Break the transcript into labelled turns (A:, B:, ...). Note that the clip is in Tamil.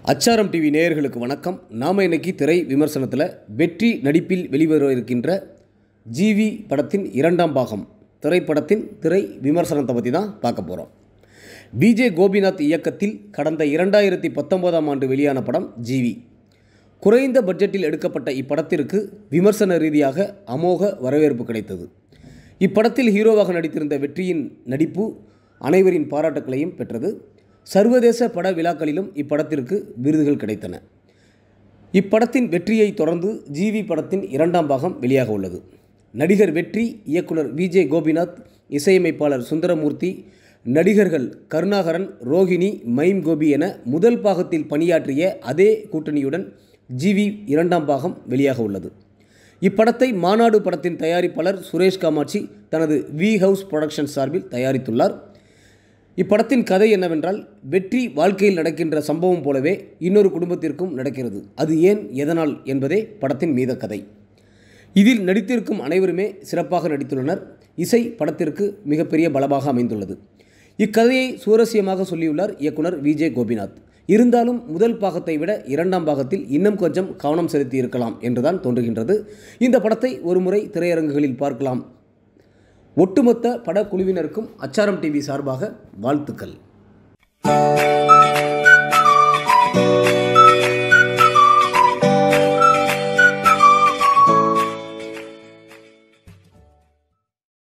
A: அச்சாரம் டிவி நேயர்களுக்கு வணக்கம் நாம் இன்னைக்கு திரை விமர்சனத்தில் வெற்றி நடிப்பில் வெளிவர இருக்கின்ற ஜிவி படத்தின் இரண்டாம் பாகம் திரைப்படத்தின் திரை விமர்சனத்தை பற்றி தான் பார்க்க போகிறோம் விஜே கோபிநாத் இயக்கத்தில் கடந்த இரண்டாயிரத்தி பத்தொன்பதாம் ஆண்டு வெளியான படம் ஜிவி குறைந்த பட்ஜெட்டில் எடுக்கப்பட்ட இப்படத்திற்கு விமர்சன ரீதியாக அமோக வரவேற்பு கிடைத்தது இப்படத்தில் ஹீரோவாக நடித்திருந்த வெற்றியின் நடிப்பு அனைவரின் பாராட்டுக்களையும் பெற்றது சர்வதேச பட விழாக்களிலும் இப்படத்திற்கு விருதுகள் கிடைத்தன இப்படத்தின் வெற்றியை தொடர்ந்து ஜிவி படத்தின் இரண்டாம் பாகம் வெளியாக உள்ளது நடிகர் வெற்றி இயக்குனர் விஜே கோபிநாத் இசையமைப்பாளர் சுந்தரமூர்த்தி நடிகர்கள் கருணாகரன் ரோஹிணி மைம் கோபி என முதல் பாகத்தில் பணியாற்றிய அதே கூட்டணியுடன் ஜிவி இரண்டாம் பாகம் வெளியாக உள்ளது இப்படத்தை மாநாடு படத்தின் தயாரிப்பாளர் சுரேஷ் காமாட்சி தனது வி ஹவுஸ் புரொடக்ஷன் சார்பில் தயாரித்துள்ளார் இப்படத்தின் கதை என்னவென்றால் வெற்றி வாழ்க்கையில் நடக்கின்ற சம்பவம் போலவே இன்னொரு குடும்பத்திற்கும் நடக்கிறது அது ஏன் எதனால் என்பதே படத்தின் மீத கதை இதில் நடித்திருக்கும் அனைவருமே சிறப்பாக நடித்துள்ளனர் இசை படத்திற்கு மிகப்பெரிய பலமாக அமைந்துள்ளது இக்கதையை சுவாரஸ்யமாக சொல்லியுள்ளார் இயக்குனர் விஜே கோபிநாத் இருந்தாலும் முதல் பாகத்தை விட இரண்டாம் பாகத்தில் இன்னும் கொஞ்சம் கவனம் செலுத்தி இருக்கலாம் என்றுதான் தோன்றுகின்றது இந்த படத்தை ஒருமுறை திரையரங்குகளில் பார்க்கலாம் ஒட்டுமொத்த படக்குழுவினருக்கும் அச்சாரம் டிவி சார்பாக வாழ்த்துக்கள்